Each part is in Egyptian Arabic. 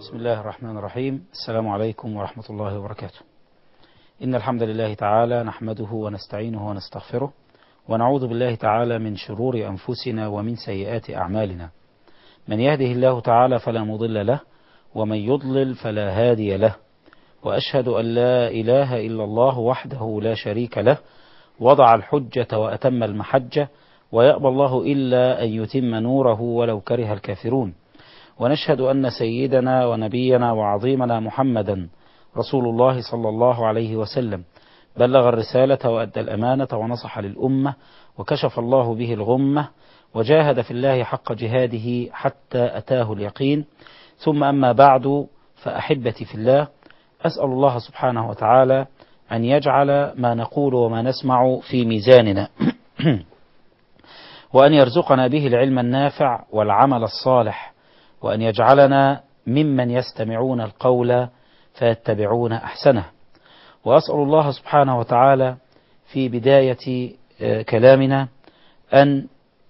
بسم الله الرحمن الرحيم السلام عليكم ورحمة الله وبركاته إن الحمد لله تعالى نحمده ونستعينه ونستغفره ونعوذ بالله تعالى من شرور أنفسنا ومن سيئات أعمالنا من يهده الله تعالى فلا مضل له ومن يضلل فلا هادي له وأشهد أن لا إله إلا الله وحده لا شريك له وضع الحجة وأتم المحجة ويأبى الله إلا أن يتم نوره ولو كره الكافرون ونشهد أن سيدنا ونبينا وعظيمنا محمدا رسول الله صلى الله عليه وسلم بلغ الرسالة وأدى الأمانة ونصح للأمة وكشف الله به الغمة وجاهد في الله حق جهاده حتى أتاه اليقين ثم أما بعد فأحبتي في الله أسأل الله سبحانه وتعالى أن يجعل ما نقول وما نسمع في ميزاننا وأن يرزقنا به العلم النافع والعمل الصالح وأن يجعلنا ممن يستمعون القول فيتبعون أحسنه وأسأل الله سبحانه وتعالى في بداية كلامنا أن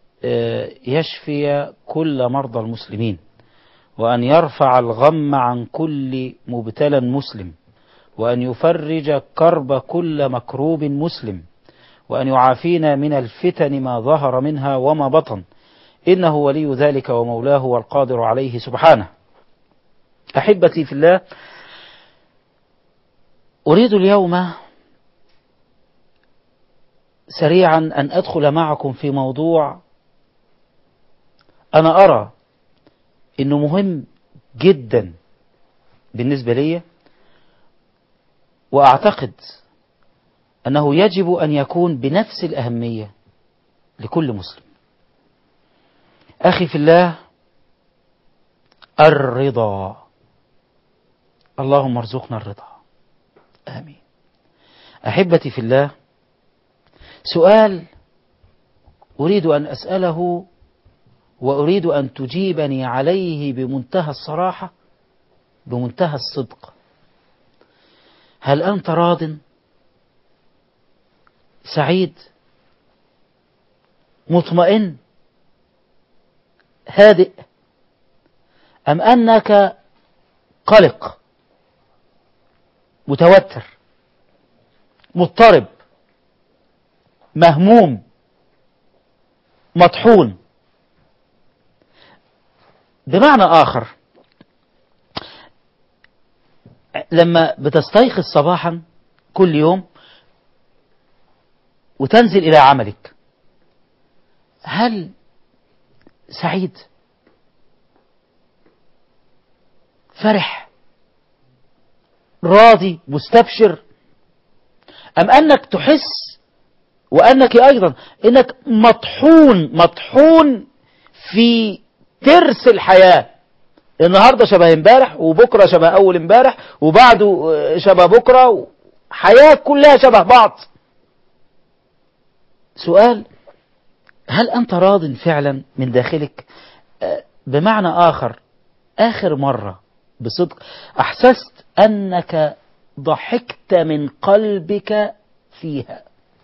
يشفي كل مرضى المسلمين وأن يرفع الغم عن كل مبتلى مسلم وأن يفرج كرب كل مكروب مسلم وأن يعافينا من الفتن ما ظهر منها وما بطن إنه ولي ذلك ومولاه والقادر عليه سبحانه أحبتي في الله أريد اليوم سريعا أن أدخل معكم في موضوع أنا أرى أنه مهم جدا بالنسبة لي وأعتقد أنه يجب أن يكون بنفس الأهمية لكل مسلم أخي في الله الرضا اللهم ارزقنا الرضا آمين أحبتي في الله سؤال أريد أن أسأله وأريد أن تجيبني عليه بمنتهى الصراحة بمنتهى الصدق هل أنت راض سعيد مطمئن هادئ أم أنك قلق متوتر مضطرب مهموم مطحون بمعنى آخر لما بتستيقظ صباحا كل يوم وتنزل إلى عملك هل سعيد فرح راضي مستبشر أم أنك تحس وأنك أيضا أنك مطحون مطحون في ترس الحياة النهاردة شبه امبارح وبكرة شبه أول امبارح وبعده شبه بكرة حياة كلها شبه بعض سؤال هل أنت راض فعلا من داخلك بمعنى آخر آخر مرة بصدق أحسست أنك ضحكت من قلبك فيها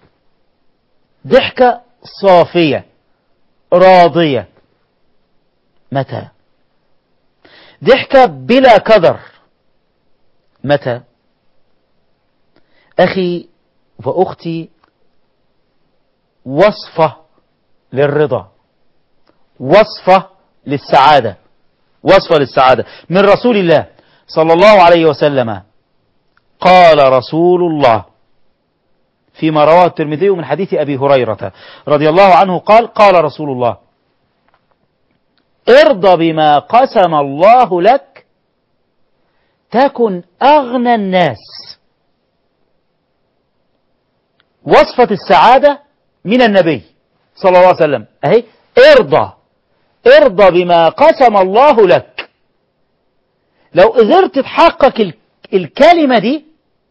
ضحكة صافية راضية متى ضحكة بلا كدر متى أخي وأختي وصفة للرضا وصفة للسعادة وصفة للسعادة من رسول الله صلى الله عليه وسلم قال رسول الله فيما رواه الترمذي من حديث أبي هريرة رضي الله عنه قال قال رسول الله ارضى بما قسم الله لك تكن أغنى الناس وصفة السعادة من النبي صلى الله عليه وسلم أهي ارضى ارضى بما قسم الله لك لو قدرت تحقق الكلمة دي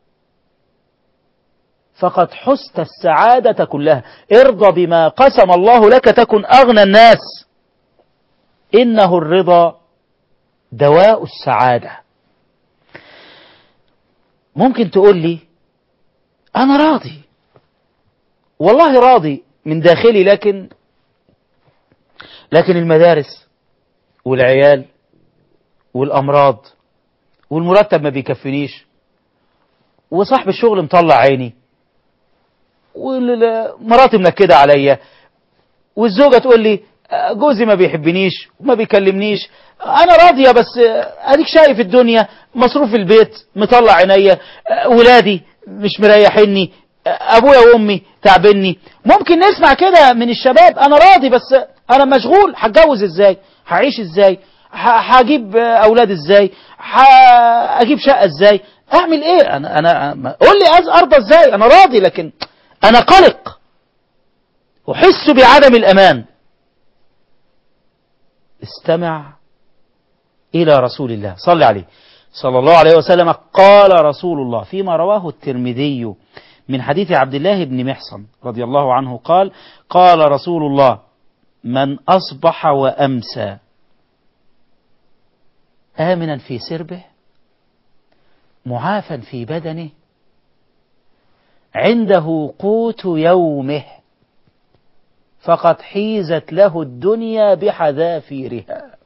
فقد حست السعادة كلها ارضى بما قسم الله لك تكن أغنى الناس إنه الرضا دواء السعادة ممكن تقول لي أنا راضي والله راضي من داخلي لكن لكن المدارس والعيال والأمراض والمرتب ما بيكفينيش وصاحب الشغل مطلع عيني ومراتي منكدة عليا والزوجة تقول لي جوزي ما بيحبنيش وما بيكلمنيش انا راضية بس اديك شايف الدنيا مصروف البيت مطلع عينيا ولادي مش مريحيني ابويا وامي تعبني ممكن نسمع كده من الشباب انا راضي بس انا مشغول هتجوز ازاي هعيش ازاي هجيب اولاد ازاي هجيب شقة ازاي اعمل ايه انا انا قول لي ارضى ازاي انا راضي لكن انا قلق احس بعدم الامان استمع الى رسول الله صل عليه صلى الله عليه وسلم قال رسول الله فيما رواه الترمذي من حديث عبد الله بن محصن رضي الله عنه قال قال رسول الله من أصبح وأمسى آمنا في سربه معافا في بدنه عنده قوت يومه فقد حيزت له الدنيا بحذافيرها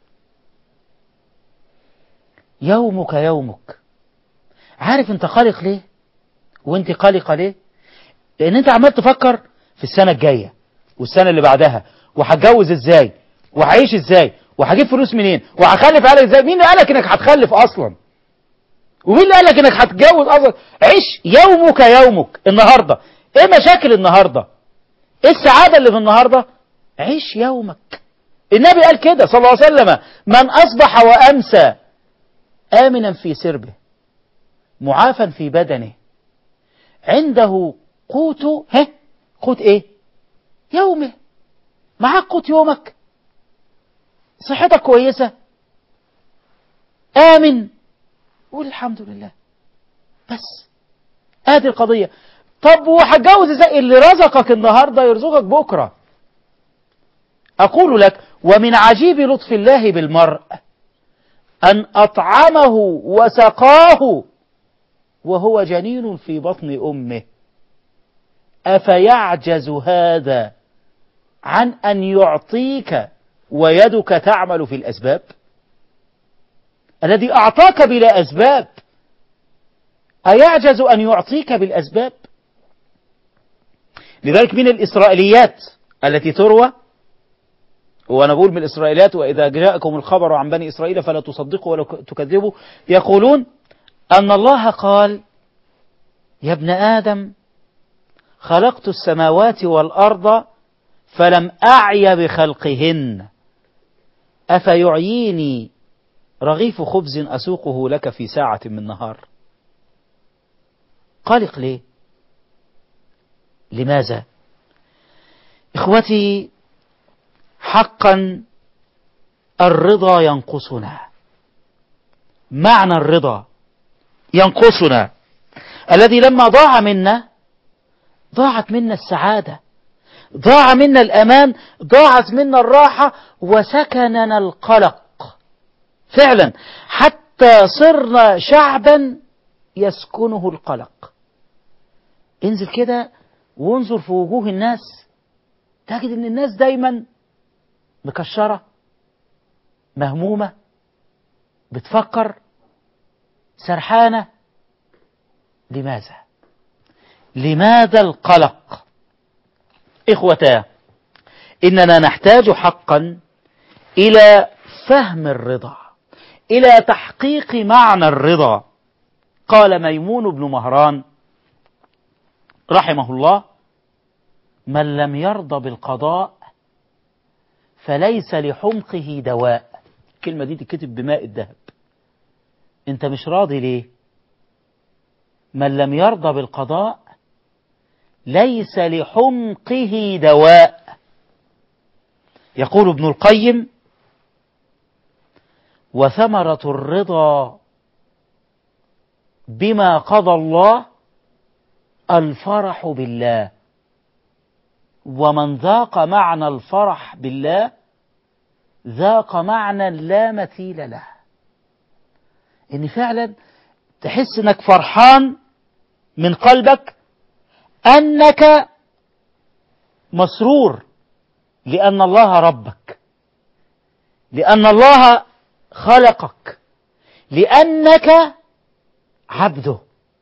يومك يومك عارف انت قلق ليه وانت قلقة ليه لان انت عمال تفكر في السنة الجاية والسنة اللي بعدها وهتجوز ازاي وهعيش ازاي وهجيب فلوس منين وهخلف عيالك ازاي مين اللي قالك انك هتخلف اصلا ومين اللي قالك انك هتتجوز اصلا عيش يومك يومك النهارده ايه مشاكل النهارده ايه السعادة اللي في النهارده عيش يومك النبي قال كده صلى الله عليه وسلم من اصبح وامسى امنا في سربه معافا في بدنه عنده قوت ها قوت ايه يومه معاك قوت يومك صحتك كويسة آمن قول الحمد لله بس ادي القضية طب وهتجوز ازاي اللي رزقك النهاردة يرزقك بكرة أقول لك ومن عجيب لطف الله بالمرء أن أطعمه وسقاه وهو جنين في بطن أمه أفيعجز هذا عن أن يعطيك ويدك تعمل في الأسباب الذي أعطاك بلا أسباب أيعجز أن يعطيك بالأسباب لذلك من الإسرائيليات التي تروى وأنا بقول من الإسرائيليات وإذا جاءكم الخبر عن بني إسرائيل فلا تصدقوا ولا تكذبوا يقولون أن الله قال يا ابن آدم خلقت السماوات والأرض فلم أعي بخلقهن أفيعيني رغيف خبز أسوقه لك في ساعة من نهار قلق ليه لماذا إخوتي حقا الرضا ينقصنا معنى الرضا ينقصنا الذي لما ضاع منا ضاعت منا السعادة ضاع منا الأمان ضاعت منا الراحة وسكننا القلق فعلا حتى صرنا شعبا يسكنه القلق انزل كده وانظر في وجوه الناس تجد ان الناس دايما مكشرة مهمومة بتفكر سرحانة لماذا لماذا القلق إخوتا إننا نحتاج حقا إلى فهم الرضا إلى تحقيق معنى الرضا قال ميمون بن مهران رحمه الله من لم يرضى بالقضاء فليس لحمقه دواء الكلمة دي تكتب بماء الذهب انت مش راضي ليه من لم يرضى بالقضاء ليس لحمقه دواء يقول ابن القيم وثمرة الرضا بما قضى الله الفرح بالله ومن ذاق معنى الفرح بالله ذاق معنى لا مثيل له ان فعلا تحس انك فرحان من قلبك انك مسرور لان الله ربك لان الله خلقك لانك عبده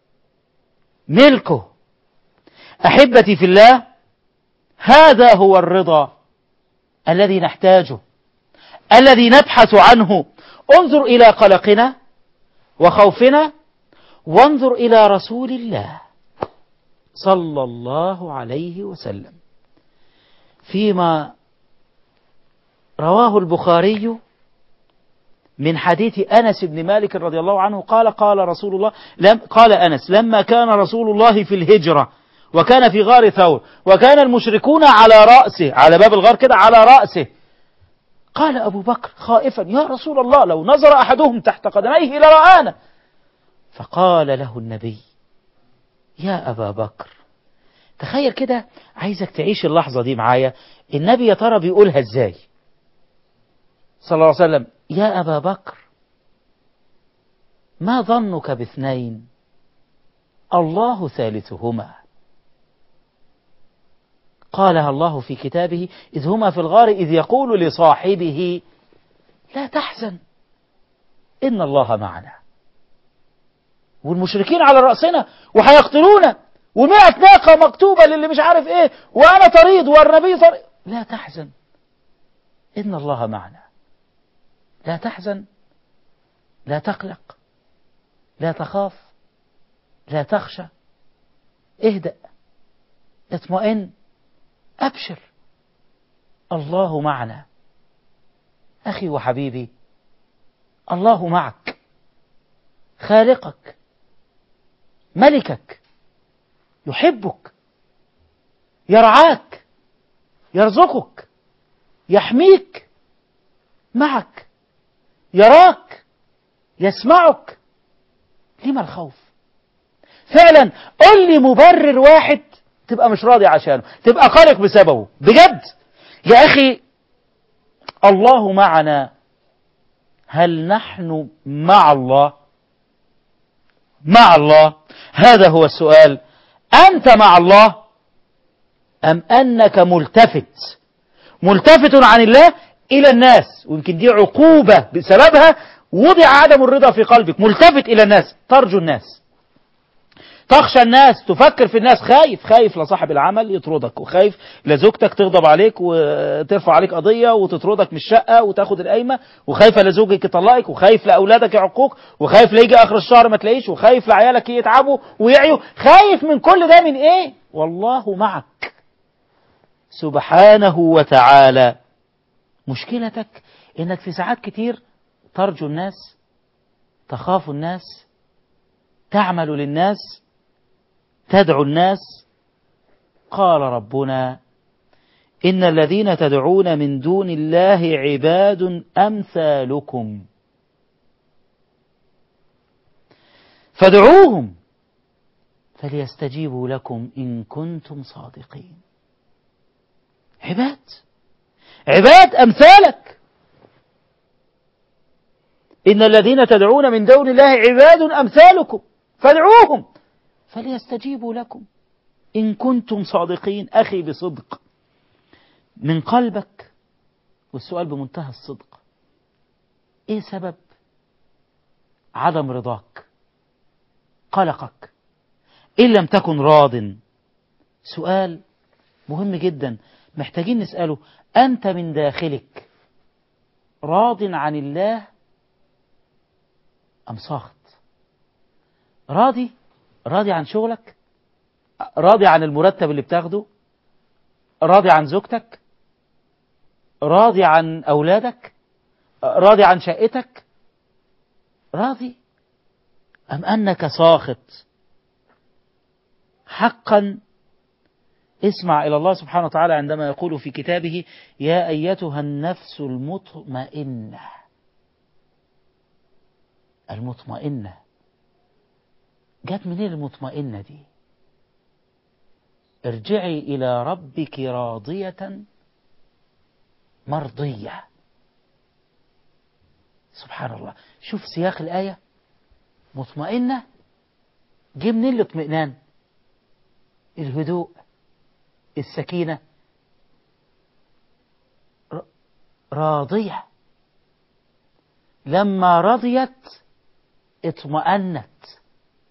ملكه أحبتي في الله هذا هو الرضا الذي نحتاجه الذي نبحث عنه انظر إلى قلقنا وخوفنا وانظر إلى رسول الله صلى الله عليه وسلم فيما رواه البخاري من حديث أنس بن مالك رضي الله عنه قال قال رسول الله لم قال أنس لما كان رسول الله في الهجرة وكان في غار ثور وكان المشركون على رأسه على باب الغار كده على رأسه قال أبو بكر خائفا يا رسول الله لو نظر أحدهم تحت قدميه لرآنا فقال له النبي يا أبا بكر تخيل كده عايزك تعيش اللحظة دي معايا النبي يا ترى بيقولها ازاي صلى الله عليه وسلم يا أبا بكر ما ظنك باثنين الله ثالثهما قالها الله في كتابه إذ هما في الغار إذ يقول لصاحبه لا تحزن إن الله معنا والمشركين على رأسنا وهيقتلونا ومئة ناقة مكتوبة للي مش عارف ايه وأنا طريد والنبي طريد لا تحزن إن الله معنا لا تحزن لا تقلق لا تخاف لا تخشى اهدأ اطمئن أبشر الله معنا أخي وحبيبي الله معك خالقك ملكك يحبك يرعاك يرزقك يحميك معك يراك يسمعك لما الخوف فعلا قل لي مبرر واحد تبقى مش راضي عشانه تبقى قلق بسببه بجد يا أخي الله معنا هل نحن مع الله مع الله هذا هو السؤال أنت مع الله أم أنك ملتفت ملتفت عن الله إلى الناس ويمكن دي عقوبة بسببها وضع عدم الرضا في قلبك ملتفت إلى الناس ترجو الناس تخشى الناس تفكر في الناس خايف خايف لصاحب العمل يطردك وخايف لزوجتك تغضب عليك وترفع عليك قضية وتطردك من الشقة وتاخد القايمة وخايف لزوجك يطلقك وخايف لأولادك يعقوك وخايف ليجي آخر الشهر ما تلاقيش وخايف لعيالك يتعبوا ويعيوا خايف من كل ده من إيه والله معك سبحانه وتعالى مشكلتك إنك في ساعات كتير ترجو الناس تخاف الناس تعمل للناس تدعو الناس قال ربنا إن الذين تدعون من دون الله عباد أمثالكم فادعوهم فليستجيبوا لكم إن كنتم صادقين عباد عباد أمثالك إن الذين تدعون من دون الله عباد أمثالكم فادعوهم فليستجيبوا لكم إن كنتم صادقين أخي بصدق من قلبك والسؤال بمنتهى الصدق إيه سبب عدم رضاك قلقك إن لم تكن راض سؤال مهم جدا محتاجين نسأله أنت من داخلك راض عن الله أم ساخط راضي راضي عن شغلك راضي عن المرتب اللي بتاخده راضي عن زوجتك راضي عن أولادك راضي عن شقتك راضي أم أنك ساخط حقا اسمع إلى الله سبحانه وتعالى عندما يقول في كتابه يا أيتها النفس المطمئنة المطمئنة جت منين المطمئنة دي ارجعي إلى ربك راضية مرضية سبحان الله شوف سياق الآية مطمئنة جه منين الاطمئنان الهدوء السكينة راضية لما رضيت اطمأنت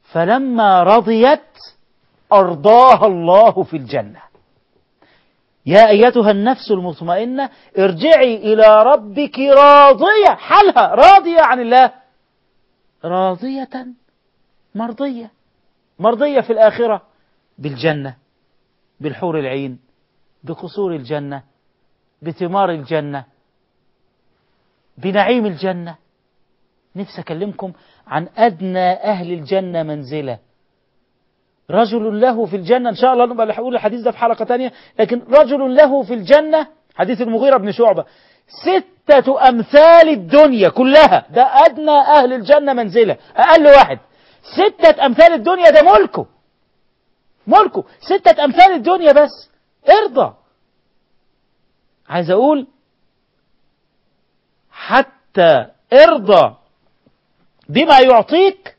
فلما رضيت أرضاها الله في الجنة يا أيتها النفس المطمئنة ارجعي إلى ربك راضية حالها راضية عن الله راضية مرضية مرضية في الآخرة بالجنة بالحور العين بقصور الجنة بثمار الجنة بنعيم الجنة نفسي أكلمكم عن أدنى أهل الجنة منزلة رجل له في الجنة إن شاء الله نبقى نقول الحديث ده في حلقة تانية لكن رجل له في الجنة حديث المغيرة بن شعبة ستة أمثال الدنيا كلها ده أدنى أهل الجنة منزلة أقل واحد ستة أمثال الدنيا ده ملكه ملكه ستة أمثال الدنيا بس ارضى عايز أقول حتى ارضى بما يعطيك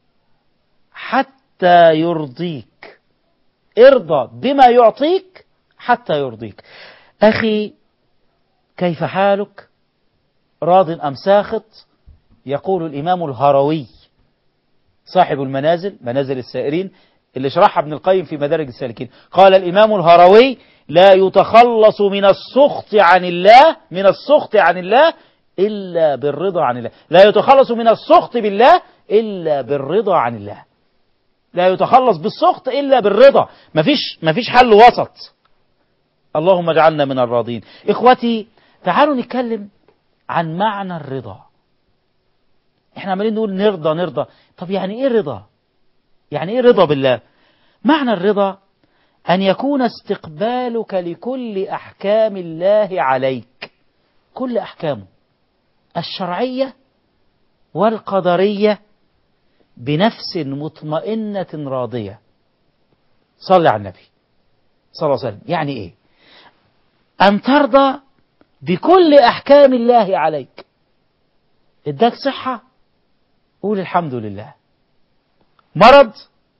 حتى يرضيك ارضى بما يعطيك حتى يرضيك أخي كيف حالك راض أم ساخط يقول الإمام الهروي صاحب المنازل منازل السائرين اللي شرحها ابن القيم في مدارج السالكين قال الإمام الهروي لا يتخلص من السخط عن الله من السخط عن الله إلا بالرضا عن الله لا يتخلص من السخط بالله إلا بالرضا عن الله لا يتخلص بالسخط إلا بالرضا مفيش, مفيش حل وسط اللهم اجعلنا من الراضين إخوتي تعالوا نتكلم عن معنى الرضا احنا عمالين نقول نرضى نرضى طب يعني ايه رضا يعني ايه رضا بالله معنى الرضا أن يكون استقبالك لكل أحكام الله عليك كل أحكامه الشرعية والقدرية بنفس مطمئنة راضية صلى على النبي صلى الله عليه وسلم يعني ايه أن ترضى بكل أحكام الله عليك اداك صحة قول الحمد لله مرض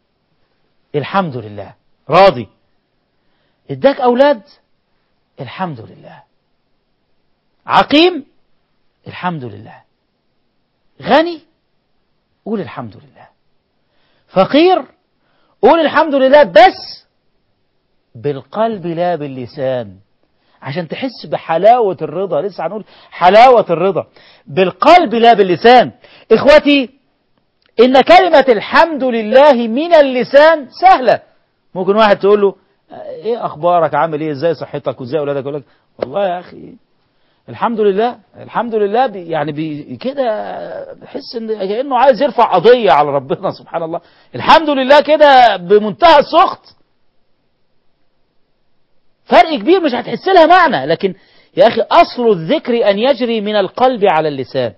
الحمد لله راضي اداك أولاد الحمد لله عقيم الحمد لله غني قول الحمد لله فقير قول الحمد لله بس بالقلب لا باللسان عشان تحس بحلاوة الرضا لسه هنقول حلاوة الرضا بالقلب لا باللسان إخوتي إن كلمة الحمد لله من اللسان سهلة ممكن واحد تقول له إيه أخبارك عامل إيه إزاي صحتك وإزاي أولادك يقول لك والله يا أخي الحمد لله الحمد لله بي يعني بي كده بحس ان كانه عايز يرفع قضيه على ربنا سبحان الله الحمد لله كده بمنتهى السخط فرق كبير مش هتحس لها معنى لكن يا اخي اصل الذكر ان يجري من القلب على اللسان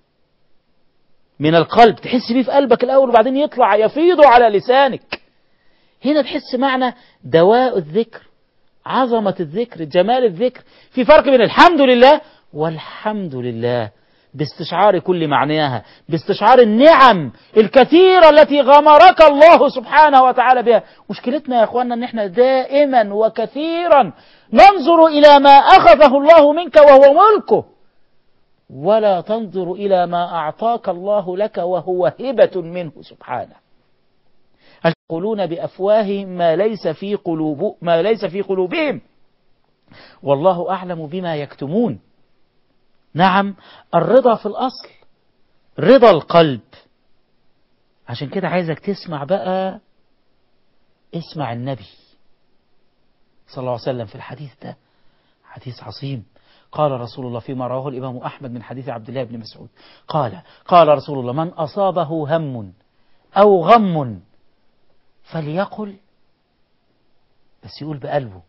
من القلب تحس بيه في قلبك الاول وبعدين يطلع يفيض على لسانك هنا تحس معنى دواء الذكر عظمة الذكر جمال الذكر في فرق بين الحمد لله والحمد لله باستشعار كل معناها باستشعار النعم الكثيرة التي غمرك الله سبحانه وتعالى بها مشكلتنا يا أخوانا أن احنا دائما وكثيرا ننظر إلى ما أخذه الله منك وهو ملكه ولا تنظر إلى ما أعطاك الله لك وهو هبة منه سبحانه يقولون بأفواههم ما ليس في قلوب ما ليس في قلوبهم والله أعلم بما يكتمون نعم الرضا في الأصل رضا القلب عشان كده عايزك تسمع بقى اسمع النبي صلى الله عليه وسلم في الحديث ده حديث عظيم قال رسول الله فيما رواه الإمام أحمد من حديث عبد الله بن مسعود قال قال رسول الله من أصابه هم أو غم فليقل بس يقول بقلبه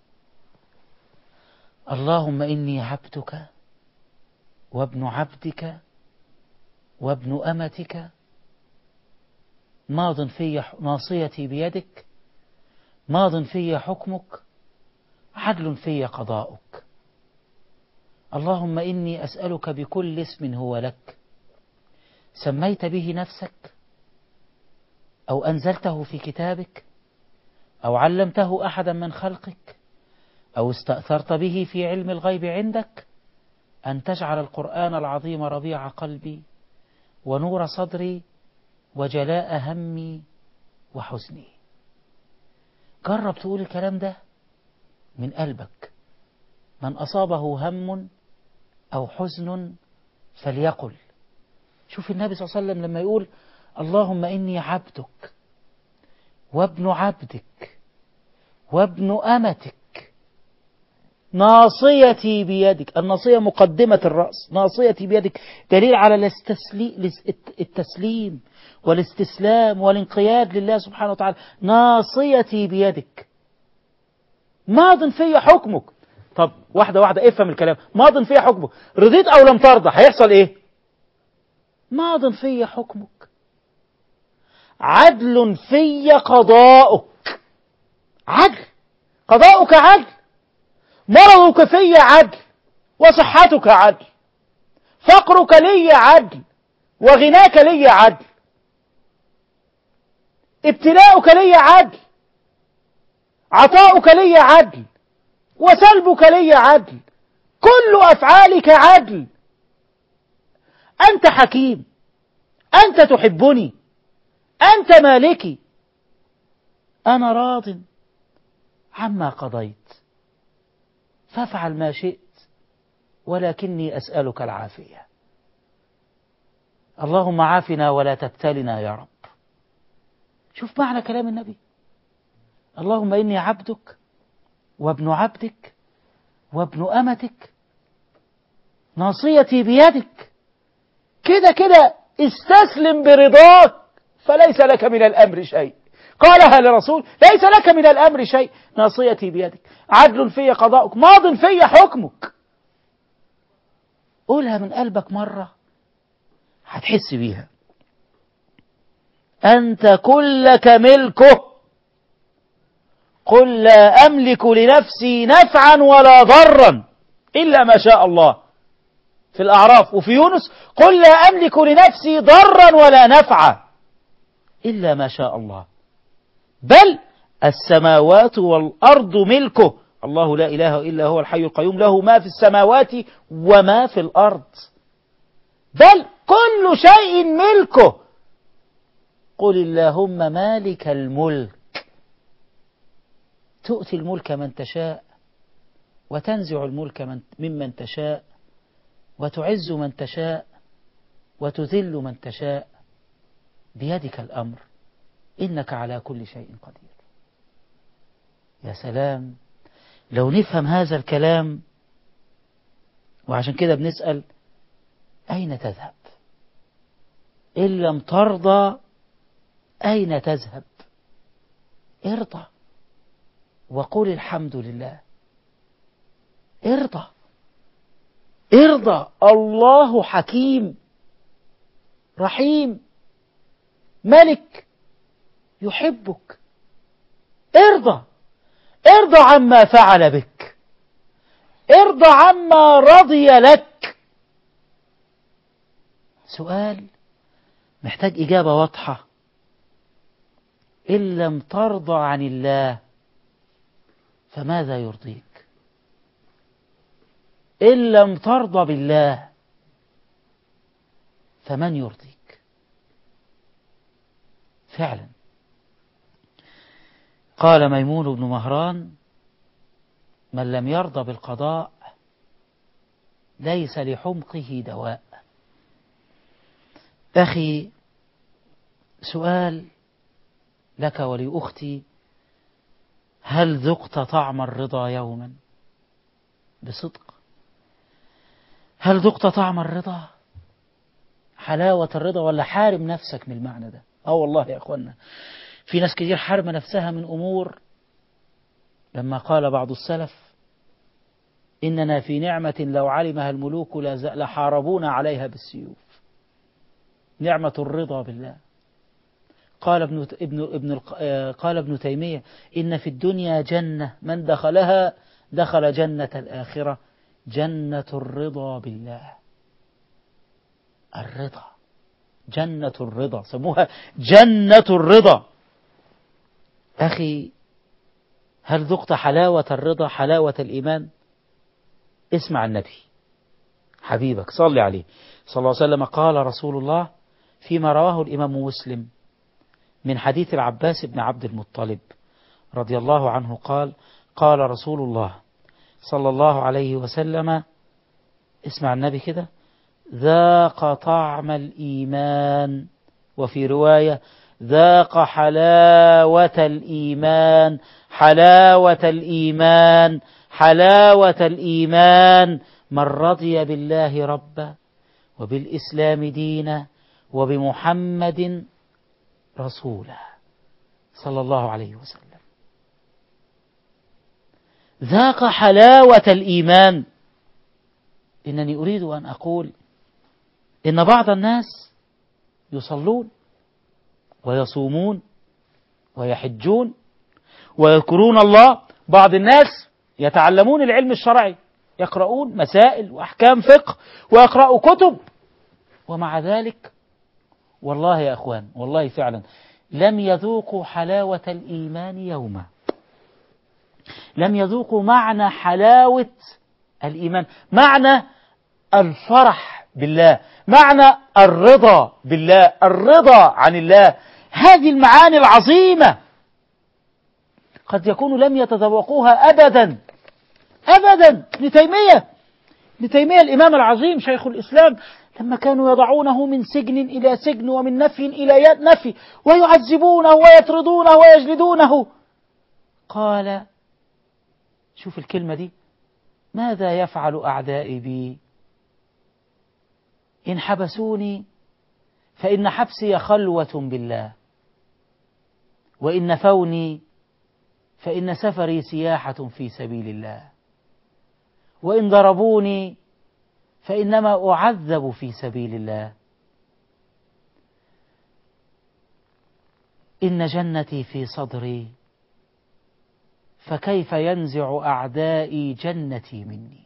اللهم إني عبدك وابن عبدك وابن أمتك ماض في ناصيتي بيدك ماض في حكمك عدل في قضاؤك اللهم إني أسألك بكل اسم هو لك سميت به نفسك أو أنزلته في كتابك أو علمته أحدا من خلقك أو استأثرت به في علم الغيب عندك أن تجعل القرآن العظيم ربيع قلبي ونور صدري وجلاء همي وحزني جرب تقول الكلام ده من قلبك من أصابه هم أو حزن فليقل شوف النبي صلى الله عليه وسلم لما يقول اللهم إني عبدك وابن عبدك وابن أمتك ناصيتي بيدك الناصية مقدمة الرأس ناصيتي بيدك دليل على التسليم والاستسلام والانقياد لله سبحانه وتعالى ناصيتي بيدك ماض في حكمك طب واحدة واحدة افهم الكلام ماض في حكمك رضيت أو لم ترضى هيحصل ايه ماض في حكمك عدل في قضاؤك عدل قضاؤك عدل مرضك في عدل وصحتك عدل فقرك لي عدل وغناك لي عدل ابتلاؤك لي عدل عطاؤك لي عدل وسلبك لي عدل كل أفعالك عدل أنت حكيم أنت تحبني أنت مالكي أنا راض عما قضيت فافعل ما شئت ولكني أسألك العافية اللهم عافنا ولا تبتلنا يا رب شوف معنى كلام النبي اللهم إني عبدك وابن عبدك وابن أمتك ناصيتي بيدك كده كده استسلم برضاك فليس لك من الأمر شيء قالها لرسول ليس لك من الأمر شيء ناصيتي بيدك عدل في قضاؤك ماض في حكمك قولها من قلبك مرة هتحس بيها أنت كلك ملكه قل لا أملك لنفسي نفعا ولا ضرا إلا ما شاء الله في الأعراف وفي يونس قل لا أملك لنفسي ضرا ولا نفعا إلا ما شاء الله بل السماوات والأرض ملكه الله لا إله إلا هو الحي القيوم له ما في السماوات وما في الأرض بل كل شيء ملكه قل اللهم مالك الملك تؤتي الملك من تشاء وتنزع الملك من ممن تشاء وتعز من تشاء وتذل من تشاء بيدك الأمر إنك على كل شيء قدير يا سلام لو نفهم هذا الكلام وعشان كده بنسأل أين تذهب إن لم ترضى أين تذهب ارضى وقل الحمد لله ارضى ارضى الله حكيم رحيم ملك يحبك ارضى ارضى عما فعل بك ارضى عما رضي لك سؤال محتاج إجابة واضحة إن لم ترضى عن الله فماذا يرضيك إن لم ترضى بالله فمن يرضيك فعلا قال ميمون بن مهران من لم يرضى بالقضاء ليس لحمقه دواء أخي سؤال لك ولأختي هل ذقت طعم الرضا يوما بصدق هل ذقت طعم الرضا حلاوة الرضا ولا حارم نفسك من المعنى ده اه والله يا اخوانا في ناس كتير حارمة نفسها من أمور لما قال بعض السلف إننا في نعمة لو علمها الملوك لحاربونا عليها بالسيوف نعمة الرضا بالله قال ابن ابن ابن قال ابن تيمية إن في الدنيا جنة من دخلها دخل جنة الآخرة جنة الرضا بالله الرضا جنة الرضا سموها جنة الرضا أخي هل ذقت حلاوة الرضا حلاوة الإيمان اسمع النبي حبيبك صلي عليه صلى الله عليه وسلم قال رسول الله فيما رواه الإمام مسلم من حديث العباس بن عبد المطلب رضي الله عنه قال قال رسول الله صلى الله عليه وسلم اسمع النبي كده ذاق طعم الإيمان وفي رواية ذاق حلاوة الإيمان حلاوة الإيمان حلاوة الإيمان من رضي بالله ربا وبالإسلام دينا وبمحمد رسولا صلى الله عليه وسلم ذاق حلاوة الإيمان إنني أريد أن أقول إن بعض الناس يصلون ويصومون ويحجون ويذكرون الله بعض الناس يتعلمون العلم الشرعي يقرؤون مسائل وأحكام فقه ويقرأوا كتب ومع ذلك والله يا أخوان والله فعلا لم يذوقوا حلاوة الإيمان يوما لم يذوقوا معنى حلاوة الإيمان معنى الفرح بالله معنى الرضا بالله الرضا عن الله هذه المعاني العظيمة قد يكون لم يتذوقوها أبدا أبدا ابن تيمية ابن تيمية الإمام العظيم شيخ الإسلام لما كانوا يضعونه من سجن إلى سجن ومن نفي إلى نفي ويعذبونه ويطردونه ويجلدونه قال شوف الكلمة دي ماذا يفعل أعدائي بي إن حبسوني فإن حبسي خلوة بالله وإن نفوني فإن سفري سياحة في سبيل الله وإن ضربوني فإنما أعذب في سبيل الله إن جنتي في صدري فكيف ينزع أعدائي جنتي مني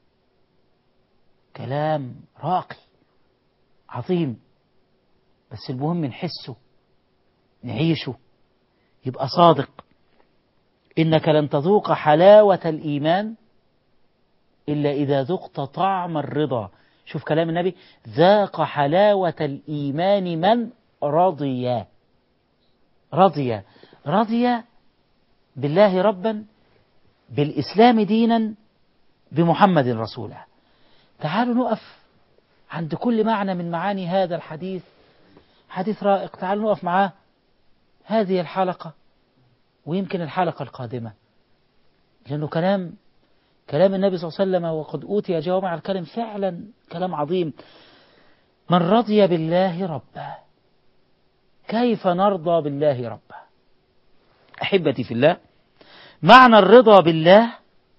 كلام راقي عظيم بس المهم نحسه نعيشه يبقى صادق إنك لن تذوق حلاوة الإيمان إلا إذا ذقت طعم الرضا شوف كلام النبي ذاق حلاوة الإيمان من رضي رضي رضي بالله ربا بالإسلام دينا بمحمد رسولا تعالوا نقف عند كل معنى من معاني هذا الحديث حديث رائق تعالوا نقف معاه هذه الحلقة ويمكن الحلقة القادمة لأنه كلام كلام النبي صلى الله عليه وسلم وقد أوتي جوامع الكلم فعلا كلام عظيم من رضي بالله ربا كيف نرضى بالله ربا أحبتي في الله معنى الرضا بالله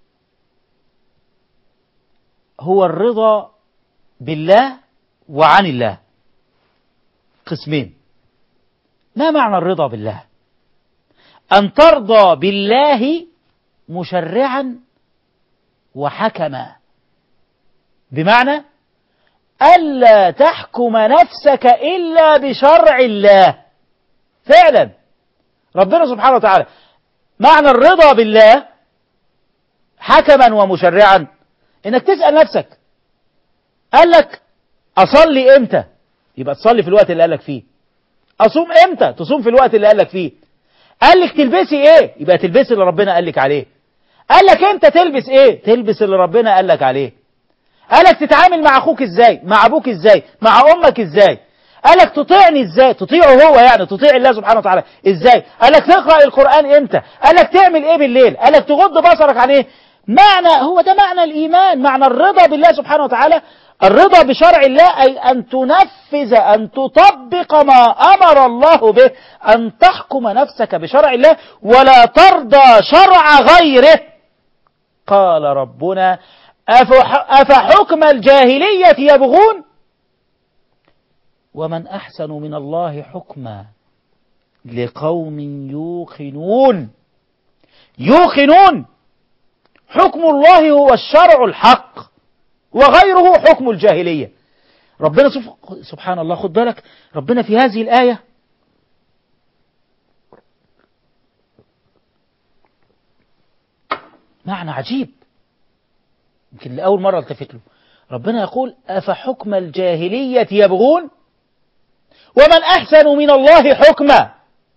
هو الرضا بالله وعن الله قسمين ما معنى الرضا بالله أن ترضى بالله مشرعا وحكما بمعنى ألا تحكم نفسك إلا بشرع الله فعلا ربنا سبحانه وتعالى معنى الرضا بالله حكما ومشرعا انك تسأل نفسك قال لك اصلي امتى يبقى تصلي في الوقت اللي قال لك فيه اصوم امتى تصوم في الوقت اللي قال لك فيه قال لك تلبسي ايه يبقى تلبسي اللي ربنا قال لك عليه قال لك امتى تلبس ايه تلبس اللي ربنا قال لك عليه قال لك تتعامل مع اخوك ازاي مع ابوك ازاي مع امك ازاي قال لك تطيعني ازاي تطيعه هو يعني تطيع الله سبحانه وتعالى ازاي قال لك تقرا القران امتى قال لك تعمل ايه بالليل قال لك تغض بصرك عن ايه معنى هو ده معنى الايمان معنى الرضا بالله سبحانه وتعالى الرضا بشرع الله أي أن تنفذ أن تطبق ما أمر الله به أن تحكم نفسك بشرع الله ولا ترضى شرع غيره قال ربنا أفحكم الجاهلية يبغون ومن أحسن من الله حكما لقوم يوقنون يوقنون حكم الله هو الشرع الحق وغيره حكم الجاهلية ربنا سبحان الله خد بالك ربنا في هذه الآية معنى عجيب يمكن لأول مرة التفت له ربنا يقول أفحكم الجاهلية يبغون ومن أحسن من الله حكما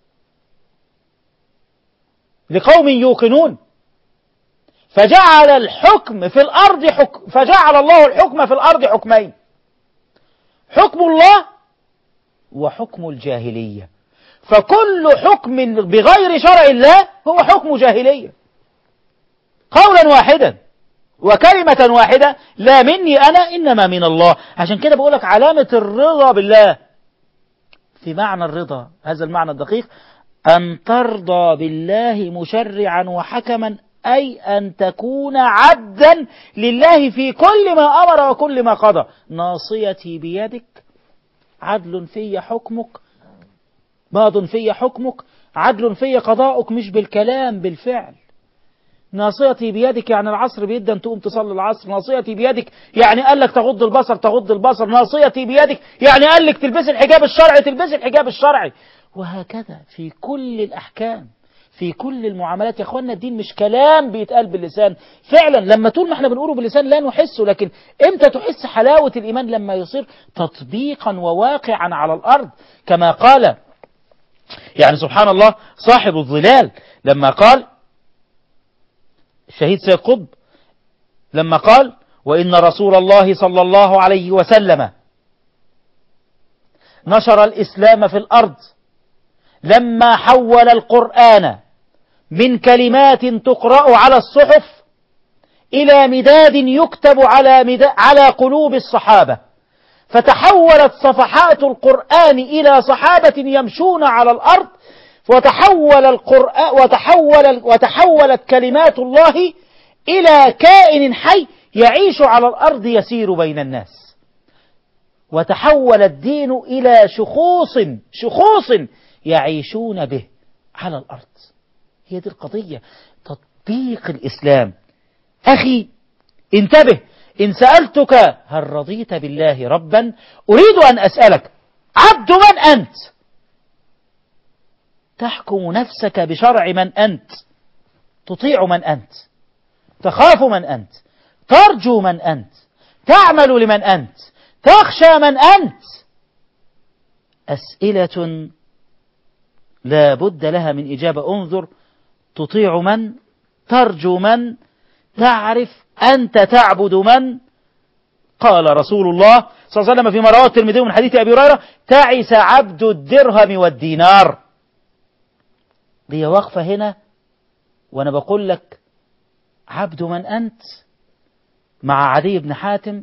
لقوم يوقنون فجعل الحكم في الأرض حكم فجعل الله الحكم في الأرض حكمين حكم الله وحكم الجاهلية فكل حكم بغير شرع الله هو حكم جاهلية قولا واحدا وكلمة واحدة لا مني أنا إنما من الله عشان كده بقولك علامة الرضا بالله في معنى الرضا هذا المعنى الدقيق أن ترضى بالله مشرعا وحكما أي أن تكون عبدا لله في كل ما أمر وكل ما قضى ناصيتي بيدك عدل في حكمك ماض في حكمك عدل في قضاؤك مش بالكلام بالفعل ناصيتي بيدك يعني العصر بيدا تقوم تصلي العصر ناصيتي بيدك يعني قال لك تغض البصر تغض البصر ناصيتي بيدك يعني قال لك تلبسي الحجاب الشرعي تلبسي الحجاب الشرعي وهكذا في كل الأحكام في كل المعاملات يا اخوانا الدين مش كلام بيتقال باللسان فعلا لما طول ما احنا بنقوله باللسان لا نحسه لكن امتى تحس حلاوة الإيمان لما يصير تطبيقا وواقعا على الأرض كما قال يعني سبحان الله صاحب الظلال لما قال الشهيد سيد قطب لما قال وإن رسول الله صلى الله عليه وسلم نشر الإسلام في الأرض لما حول القرآن من كلمات تقرأ على الصحف إلى مداد يكتب على, مداد على قلوب الصحابة فتحولت صفحات القرآن إلى صحابة يمشون على الأرض وتحول القرآن وتحول وتحولت كلمات الله إلى كائن حي يعيش على الأرض يسير بين الناس وتحول الدين إلى شخوص شخوص يعيشون به على الأرض هي دي القضية تطبيق الإسلام أخي انتبه إن سألتك هل رضيت بالله ربا أريد أن أسألك عبد من أنت تحكم نفسك بشرع من أنت تطيع من أنت تخاف من أنت ترجو من أنت تعمل لمن أنت تخشى من أنت أسئلة لا بد لها من إجابة انظر تطيع من ترجو من تعرف أنت تعبد من قال رسول الله صلى الله عليه وسلم فيما رواه الترمذي من حديث أبي هريرة تعس عبد الدرهم والدينار دي واقفة هنا وأنا بقول لك عبد من أنت مع عدي بن حاتم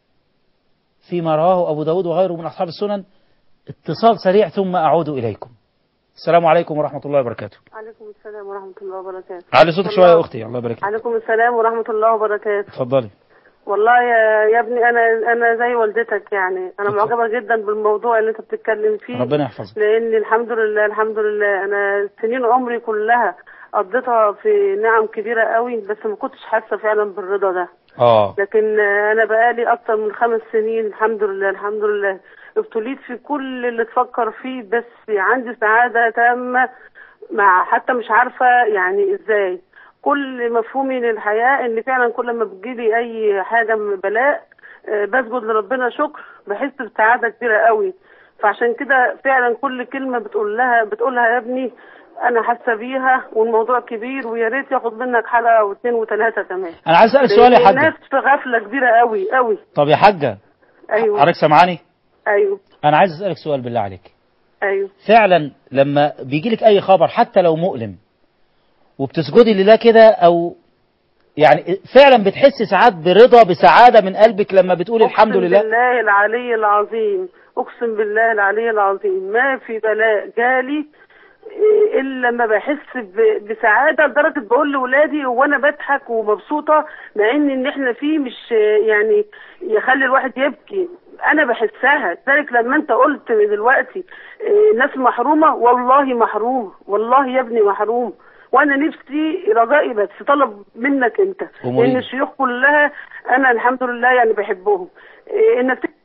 فيما رواه أبو داود وغيره من أصحاب السنن اتصال سريع ثم أعود إليكم السلام عليكم ورحمة الله وبركاته عليكم السلام ورحمة الله وبركاته علي صوتك شوية يا أختي الله يبارك فيك عليكم السلام ورحمة الله وبركاته اتفضلي والله يا, يا ابني أنا أنا زي والدتك يعني أنا اتفضل. معجبة جدا بالموضوع اللي أنت بتتكلم فيه ربنا يحفظك لأن الحمد لله الحمد لله أنا سنين عمري كلها قضيتها في نعم كبيرة قوي بس ما كنتش حاسة فعلا بالرضا ده اه لكن أنا بقالي أكتر من خمس سنين الحمد لله الحمد لله ابتليت في كل اللي تفكر فيه بس عندي سعادة تامة مع حتى مش عارفة يعني ازاي كل مفهومي للحياة ان فعلا كل ما بتجيلي اي حاجة من بلاء آه، بسجد لربنا شكر بحس بسعادة كبيرة قوي فعشان كده فعلا كل كلمة بتقول لها بتقولها يا ابني انا حاسة بيها والموضوع كبير ويا ريت ياخد منك حلقة واثنين وثلاثة كمان أنا عايز أسألك سؤال يا لأن حاجة الناس في غفلة كبيرة قوي قوي طب يا حاجة ايوه حضرتك سامعاني ايوه أنا عايز أسألك سؤال بالله عليك ايوه فعلا لما بيجي لك أي خبر حتى لو مؤلم وبتسجدي لله كده أو يعني فعلا بتحس ساعات برضا بسعادة من قلبك لما بتقول الحمد أقسم لله بالله العلي العظيم أقسم بالله العلي العظيم ما في بلاء جالي إيه، إلا لما بحس ب- بسعادة لدرجة بقول لولادي وأنا بضحك ومبسوطة مع إن إن إحنا فيه مش يعني يخلي الواحد يبكي أنا بحسها لذلك لما أنت قلت دلوقتي إيه، ناس محرومة والله محروم والله يا ابني محروم وانا نفسي رجائي بس طلب منك انت أمورين. لان الشيوخ كلها انا الحمد لله يعني بحبهم إيه، انك ت-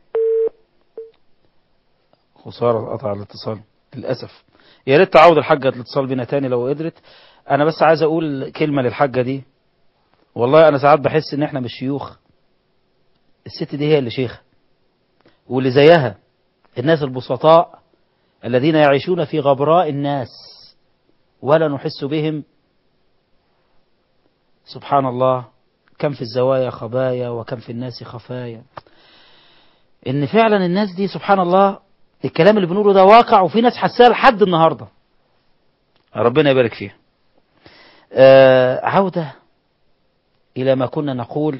خسارة قطع الاتصال للأسف يا ريت تعود الحاجة الاتصال بينا تاني لو قدرت أنا بس عايز أقول كلمة للحاجة دي والله أنا ساعات بحس إن إحنا مش شيوخ الست دي هي اللي شيخة واللي زيها الناس البسطاء الذين يعيشون في غبراء الناس ولا نحس بهم سبحان الله كم في الزوايا خبايا وكم في الناس خفايا ان فعلا الناس دي سبحان الله الكلام اللي بنقوله ده واقع وفي ناس حساه لحد النهارده ربنا يبارك فيها آه عودة إلى ما كنا نقول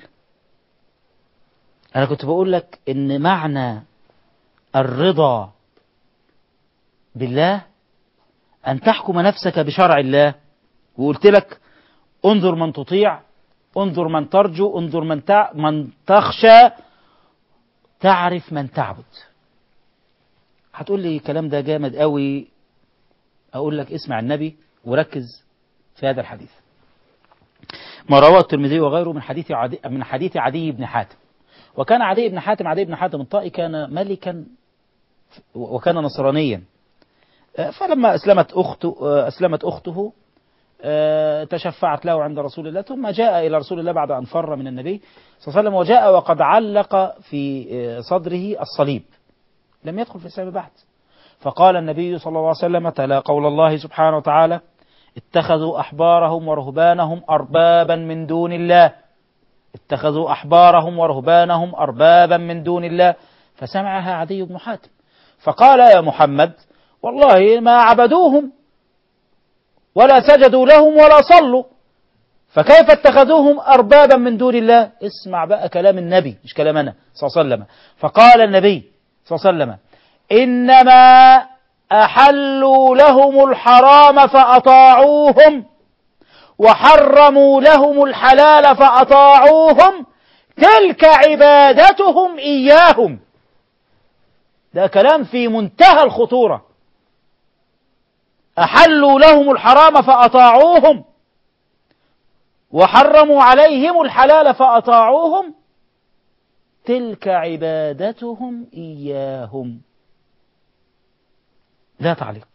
أنا كنت بقول لك إن معنى الرضا بالله أن تحكم نفسك بشرع الله وقلت لك انظر من تطيع انظر من ترجو انظر من, تع... من تخشى تعرف من تعبد هتقول لي الكلام ده جامد قوي أقول لك اسمع النبي وركز في هذا الحديث ما رواه الترمذي وغيره من حديث عدي من حديث عدي بن حاتم وكان عدي بن حاتم عدي بن حاتم الطائي كان ملكا وكان نصرانيا فلما أسلمت أخته أسلمت أخته تشفعت له عند رسول الله ثم جاء إلى رسول الله بعد أن فر من النبي صلى الله عليه وسلم وجاء وقد علق في صدره الصليب لم يدخل في الإسلام بعد فقال النبي صلى الله عليه وسلم تلا قول الله سبحانه وتعالى اتخذوا أحبارهم ورهبانهم أربابا من دون الله اتخذوا أحبارهم ورهبانهم أربابا من دون الله فسمعها عدي بن حاتم فقال يا محمد والله ما عبدوهم ولا سجدوا لهم ولا صلوا فكيف اتخذوهم أربابا من دون الله اسمع بقى كلام النبي مش كلام أنا صلى الله عليه وسلم فقال النبي صلى الله عليه وسلم إنما أحلوا لهم الحرام فأطاعوهم وحرموا لهم الحلال فأطاعوهم تلك عبادتهم إياهم ده كلام في منتهى الخطورة أحلوا لهم الحرام فأطاعوهم وحرموا عليهم الحلال فأطاعوهم تلك عبادتهم إياهم لا تعليق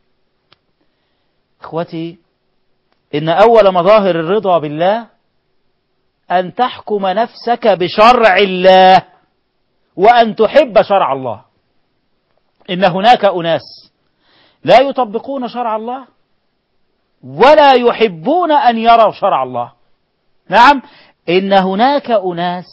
اخوتي ان اول مظاهر الرضا بالله ان تحكم نفسك بشرع الله وان تحب شرع الله ان هناك اناس لا يطبقون شرع الله ولا يحبون ان يروا شرع الله نعم ان هناك اناس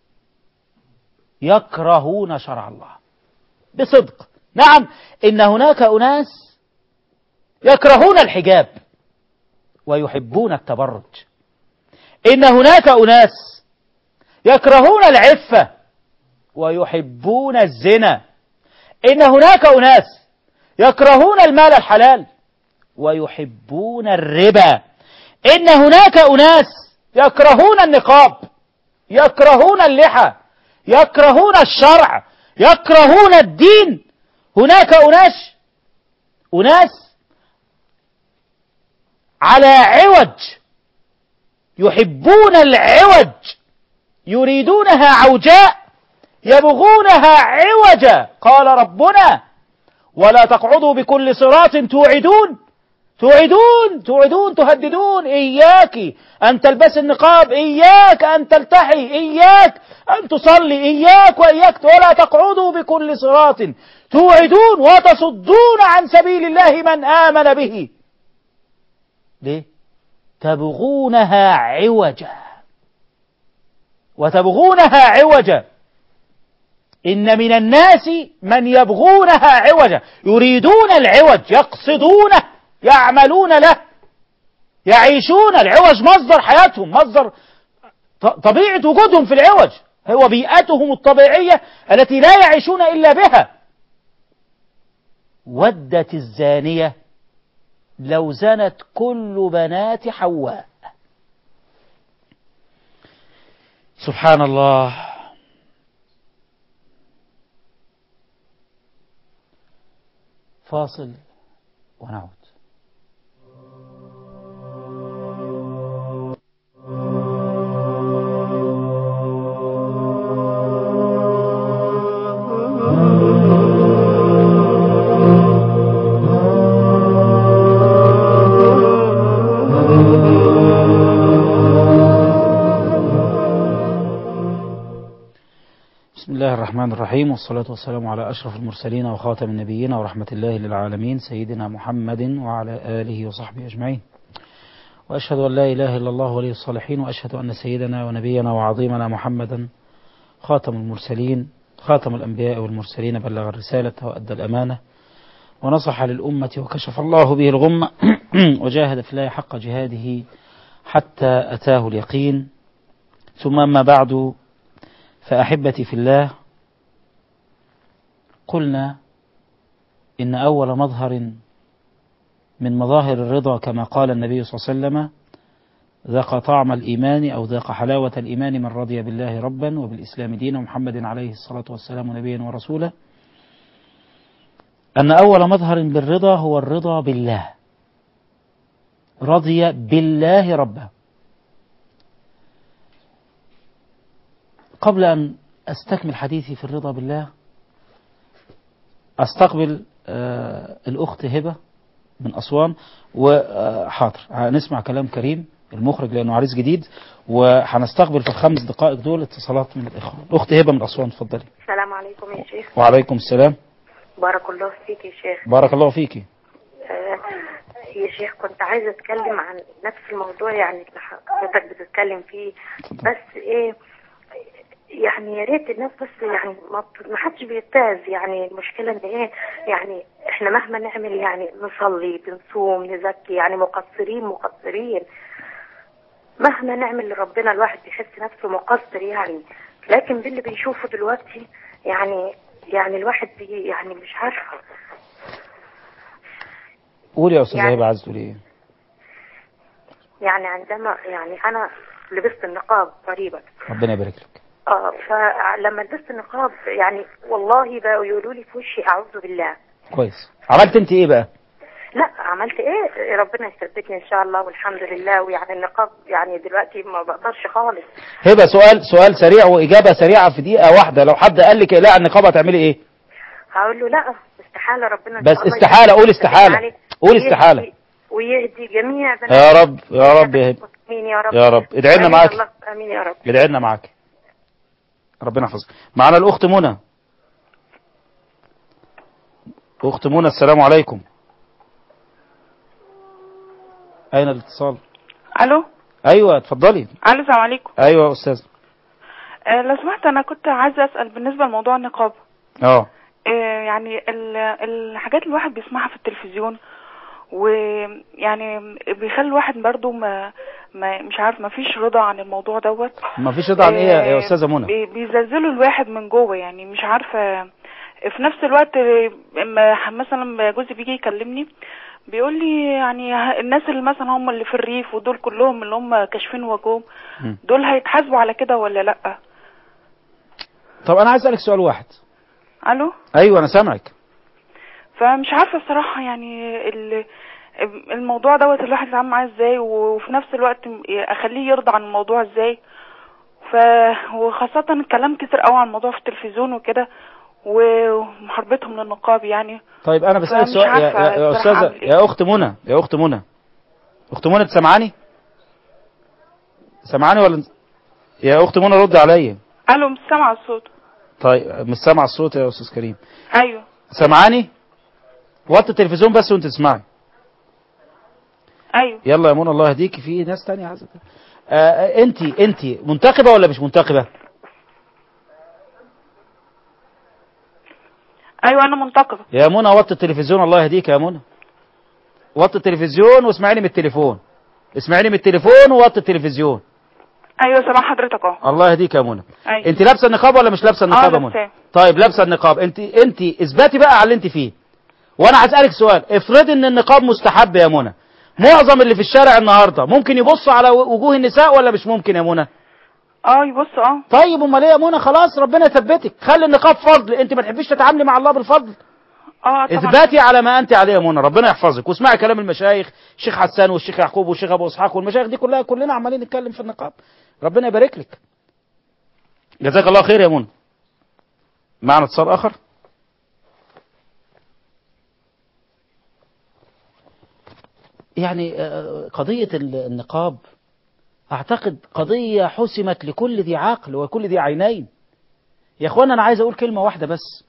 يكرهون شرع الله بصدق نعم إن هناك أناس يكرهون الحجاب ويحبون التبرج إن هناك أناس يكرهون العفة ويحبون الزنا إن هناك أناس يكرهون المال الحلال ويحبون الربا إن هناك أناس يكرهون النقاب يكرهون اللحى يكرهون الشرع يكرهون الدين هناك أناس أناس على عوج يحبون العوج يريدونها عوجاء يبغونها عوجا قال ربنا ولا تقعدوا بكل صراط توعدون توعدون توعدون تهددون إياك أن تلبس النقاب إياك أن تلتحي إياك أن تصلي إياك وإياك ولا تقعدوا بكل صراط توعدون وتصدون عن سبيل الله من آمن به ليه تبغونها عوجا وتبغونها عوجا إن من الناس من يبغونها عوجا يريدون العوج يقصدونه يعملون له يعيشون العوج مصدر حياتهم مصدر طبيعة وجودهم في العوج هو بيئتهم الطبيعية التي لا يعيشون إلا بها ودت الزانية لو زنت كل بنات حواء سبحان الله فاصل ونعود بسم الله الرحمن الرحيم والصلاة والسلام على أشرف المرسلين وخاتم النبيين ورحمة الله للعالمين سيدنا محمد وعلى آله وصحبه أجمعين وأشهد أن لا إله إلا الله ولي الصالحين وأشهد أن سيدنا ونبينا وعظيمنا محمدا خاتم المرسلين خاتم الأنبياء والمرسلين بلغ الرسالة وأدى الأمانة ونصح للأمة وكشف الله به الغمة وجاهد في الله حق جهاده حتى أتاه اليقين ثم أما بعد فأحبتي في الله قلنا إن أول مظهر من مظاهر الرضا كما قال النبي صلى الله عليه وسلم ذاق طعم الإيمان أو ذاق حلاوة الإيمان من رضي بالله ربا وبالإسلام دينا ومحمد عليه الصلاة والسلام نبيا ورسولا أن أول مظهر بالرضا هو الرضا بالله رضي بالله ربا قبل أن أستكمل حديثي في الرضا بالله أستقبل آه الأخت هبة من أسوان وحاضر هنسمع كلام كريم المخرج لأنه عريس جديد وهنستقبل في الخمس دقائق دول اتصالات من الإخوة الأخت هبة من أسوان اتفضلي السلام عليكم يا شيخ وعليكم السلام بارك الله فيك يا شيخ بارك الله فيكي آه يا شيخ كنت عايزة أتكلم عن نفس الموضوع يعني اللي حضرتك بتتكلم فيه بس إيه يعني يا ريت الناس بس يعني ما ما حدش بيتعظ يعني المشكلة إن إيه يعني إحنا مهما نعمل يعني نصلي بنصوم نزكي يعني مقصرين مقصرين مهما نعمل لربنا الواحد بيحس نفسه مقصر يعني لكن باللي بيشوفه دلوقتي يعني يعني الواحد بي يعني مش عارفه قولي يا أستاذة يعني- هبة عايز تقولي إيه يعني عندما يعني انا لبست النقاب قريبا ربنا يبارك لك اه فلما لبست النقاب يعني والله بقوا يقولوا لي في وشي اعوذ بالله كويس عملت أنت إيه بقى لا عملت ايه ربنا يثبتني ان شاء الله والحمد لله ويعني النقاب يعني دلوقتي ما بقدرش خالص هبة سؤال سؤال سريع وإجابة سريعة في دقيقة واحدة لو حد قال لك لا النقاب هتعملي إيه هقول له لا استحاله ربنا إن بس شاء الله استحالة، قول يثبتني استحالة. يعني قول ويهدي- استحالة. ويهدي جميع بنات يا رب يا رب يا هبة امين يا رب يا رب ادعي لنا آمين معاك الله امين يا رب ادعي لنا معاك ربنا يحفظك معنا الأخت منى أخت منى السلام عليكم أين الاتصال الو أيوة اتفضلي الو السلام عليكم أيوة يا أستاذ آه لو سمحت انا كنت عايزه اسال بالنسبه لموضوع النقاب اه آه يعني ال- الحاجات اللي الواحد بيسمعها في التلفزيون ويعني بيخلي الواحد برضو ما, ما مش عارف ما فيش رضا عن الموضوع دوت ما فيش رضا عن إيه يا- يا آه، أستاذة منى بي- بيزلزلوا الواحد من جوه يعني مش عارفه في نفس الوقت آه، اما مثلا جوزي بيجي يكلمني بيقول لي يعني الناس اللي مثلا هم اللي في الريف ودول كلهم اللي هم كاشفين وجوهم مم. دول هيتحاسبوا على كده ولا لا طب أنا عايز أسألك سؤال واحد الو أيوة أنا سامعك فمش عارفه الصراحه يعني ال- الموضوع دوت الواحد يتعامل معاه ازاي وفي نفس الوقت اخليه يرضى عن الموضوع ازاي ف وخاصه الكلام كتير قوي عن الموضوع في التلفزيون وكده ومحاربتهم للنقاب يعني طيب أنا بسألك فمش سؤال يا, عارفة يا, يا الصراحة أستاذة أعمل إيه. يا أخت منى يا أخت منى أخت منى تسمعاني سمعاني ولا يا أخت منى رد عليا الو مش سامعه الصوت طيب مش سامع الصوت يا أستاذ كريم ايوه سمعاني وطي التلفزيون بس وانت تسمعي ايوه يلا يا منى الله يهديكي في ناس تانية عايزة آه انت انت منتقبة ولا مش منتقبة ايوه انا منتقبه يا منى وطي التلفزيون الله يهديك يا منى وطي التلفزيون واسمعيني من التليفون اسمعيني من التليفون ووطي التلفزيون ايوه سامع حضرتك اهو الله يهديك يا منى ايوه انت لابسه النقاب ولا مش لابسه النقاب اه يا منى لابساه. طيب لابسه النقاب انت انت اثباتي بقى على اللي انت فيه وانا هسالك سؤال افرضي ان النقاب مستحب يا منى معظم اللي في الشارع النهارده ممكن يبصوا على وجوه النساء ولا مش ممكن يا منى اه يبص اه طيب امال ايه يا منى خلاص ربنا يثبتك خلي النقاب فضل انت ما تحبيش تتعاملي مع الله بالفضل اه طبعا اثباتي على ما انت عليه يا منى ربنا يحفظك واسمعي كلام المشايخ الشيخ حسان والشيخ يعقوب والشيخ ابو اسحاق والمشايخ دي كلها كلنا عمالين نتكلم في النقاب ربنا يبارك لك جزاك الله خير يا منى معنا اتصال اخر يعني آه، قضية النقاب أعتقد قضية حسمت لكل ذي عقل وكل ذي عينين يا اخوانا انا عايز اقول كلمه واحده بس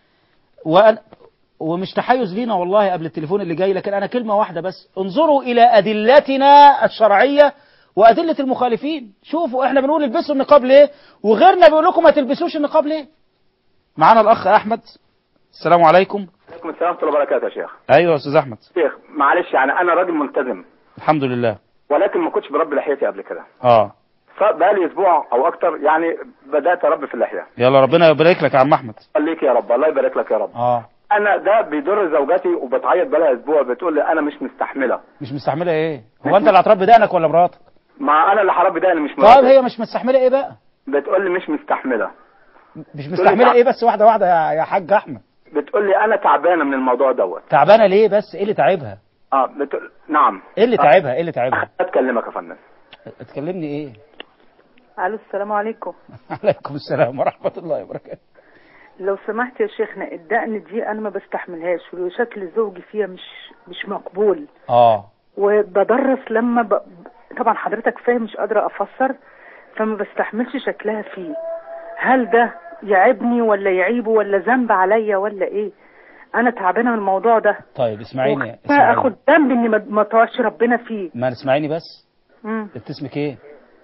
وأنا ومش تحيز لينا والله قبل التليفون اللي جاي لكن انا كلمه واحده بس انظروا الى ادلتنا الشرعيه وادله المخالفين شوفوا احنا بنقول البسوا النقاب ليه وغيرنا بيقول لكم ما تلبسوش النقاب ليه معانا الاخ احمد السلام عليكم عليكم السلام ورحمة الله وبركاته يا شيخ. ايوه يا استاذ احمد شيخ معلش يعني أنا راجل ملتزم الحمد لله ولكن ما كنتش بربي لحيتي قبل كده. اه فبقالي أسبوع أو أكتر يعني بدأت أربي في اللحية. يلا ربنا يبارك لك يا عم احمد خليك يا رب الله يبارك لك يا رب. اه أنا ده بيضر زوجتي وبتعيط بقالها أسبوع بتقول لي أنا مش مستحملة. مش مستحمله ايه هو انت اللي هتربي دقنك ولا مراتك ما أنا اللي هربي ده أنا مش طيب مربي. هي مش مستحمله ايه بقى بتقول لي مش مستحملة. مش مستحمله ايه بس واحده واحده يا يا حاج احمد بتقول لي أنا تعبانة من الموضوع دوت. تعبانه ليه بس ايه اللي تعبها اه بتقول نعم. ايه اللي تعبها ايه اللي تعبها أتكلمك يا فندم. تكلمني ايه الو السلام عليكم عليكم السلام ورحمه الله وبركاته لو سمحت يا شيخنا الدقن دي انا ما بستحملهاش وشكل زوجي فيها مش مش مقبول اه وبدرس لما ب... طبعا حضرتك فاهم مش قادره افسر فما بستحملش شكلها فيه هل ده يعيبني ولا يعيبه ولا ذنب عليا ولا ايه انا تعبانه من الموضوع ده طيب اسمعيني وخايفة اسمعيني اخد ذنب اني ما- ما طوعش ربنا فيه ما اسمعيني بس مم. انت اسمك ايه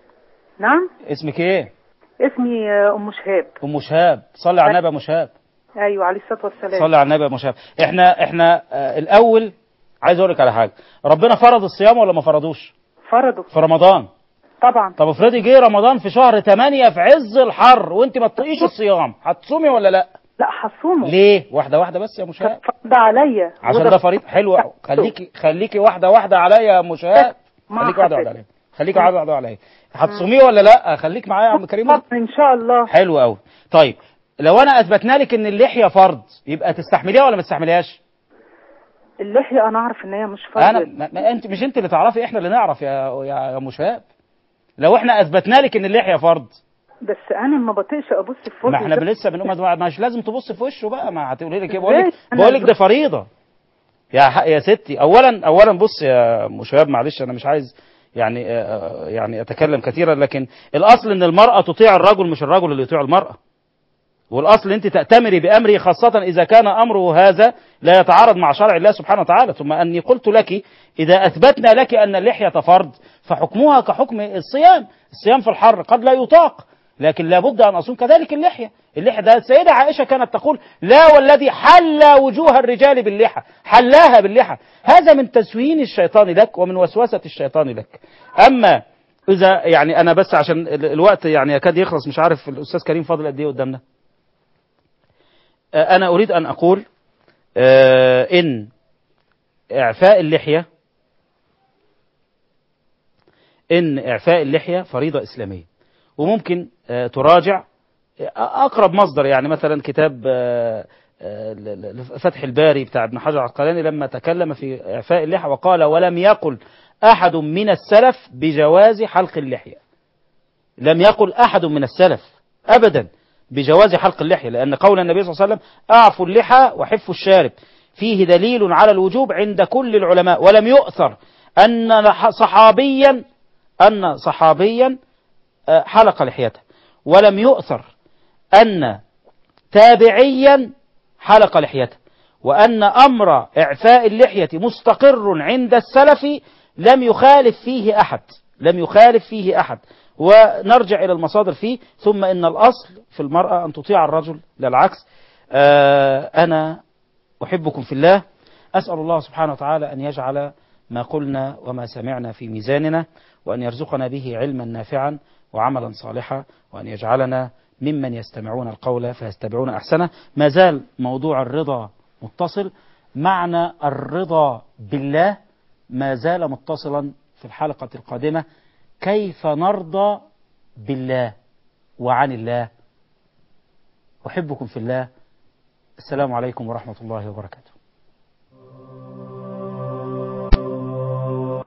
نعم اسمك ايه اسمي آه، ام شهاب ام شهاب صلي على النبي يا ام شهاب ايوه عليه الصلاه والسلام صلي على النبي يا ام شهاب احنا احنا آه الاول عايز اقول لك على حاجه ربنا فرض الصيام ولا ما فرضوش فرضه في رمضان طبعا طب افرضي جه رمضان في شهر 8 في عز الحر وانت ما تطيقيش الصيام هتصومي ولا لا لا حصومه ليه واحده واحده بس يا ام شهاب فرض عليا عشان وده ده فريض حلو أوي. خليكي خليكي واحده واحده عليا يا ام شهاب ما خليكي واحده حسيت. واحده عليا خليكي واحده واحده عليا هتصوميه ولا لا خليك معايا يا عم كريم طبعا ان شاء الله حلو قوي طيب لو انا اثبتنا لك ان اللحيه فرض يبقى تستحمليها ولا ما تستحمليهاش اللحية انا اعرف ان هي مش فرض انا ما ما انت مش انت اللي تعرفي احنا اللي نعرف يا يا يا ام شهاب لو احنا اثبتنا لك ان اللحيه فرض بس انا ما بطيقش ابص في وجهه ما احنا ده. لسه بنقول ما- مش لازم تبص في وشه بقى ما هتقولي لك ايه بقول لك إزاي؟ أنا بقول لك ده فريضه يا ح- يا ستي اولا اولا بص يا ام شهاب معلش انا مش عايز يعني آه، يعني اتكلم كثيرا لكن الاصل ان المراه تطيع الرجل مش الرجل اللي يطيع المراه والاصل انت تاتمري بامره خاصه اذا كان امره هذا لا يتعارض مع شرع الله سبحانه وتعالى ثم اني قلت لك اذا اثبتنا لك ان اللحيه فرض فحكمها كحكم الصيام الصيام في الحر قد لا يطاق لكن لابد ان اصوم كذلك اللحيه اللحيه ده السيده عائشه كانت تقول لا والذي حل وجوه الرجال باللحى حلاها باللحى هذا من تسوين الشيطان لك ومن وسوسه الشيطان لك اما اذا يعني انا بس عشان ال- الوقت يعني يكاد يخلص مش عارف الاستاذ كريم فاضل قد ايه قدامنا آه، أنا أريد أن أقول آه، إن إعفاء اللحية إن إعفاء اللحية فريضة إسلامية وممكن آه، تراجع آه، أقرب مصدر يعني مثلا كتاب آه، آه، ل- ل- فتح الباري بتاع ابن حجر العسقلاني لما تكلم في إعفاء اللحية وقال ولم يقل أحد من السلف بجواز حلق اللحية لم يقل أحد من السلف أبدا بجواز حلق اللحية لأن قول النبي صلى الله عليه وسلم أعفوا اللحى وحفوا الشارب فيه دليل على الوجوب عند كل العلماء ولم يؤثر أن صحابيا أن صحابيا آه، حلق لحيته ولم يؤثر أن تابعيا حلق لحيته وأن أمر إعفاء اللحية مستقر عند السلف لم يخالف فيه أحد لم يخالف فيه أحد ونرجع إلى المصادر فيه ثم إن الأصل في المرأة أن تطيع الرجل لا العكس آه، أنا أحبكم في الله أسأل الله سبحانه وتعالى أن يجعل ما قلنا وما سمعنا في ميزاننا وأن يرزقنا به علما نافعا وعملا صالحا وأن يجعلنا ممن يستمعون القول فيتبعون أحسنه ما زال موضوع الرضا متصل معنى الرضا بالله ما زال متصلا في الحلقة القادمة كيف نرضى بالله وعن الله أحبكم في الله السلام عليكم ورحمة الله وبركاته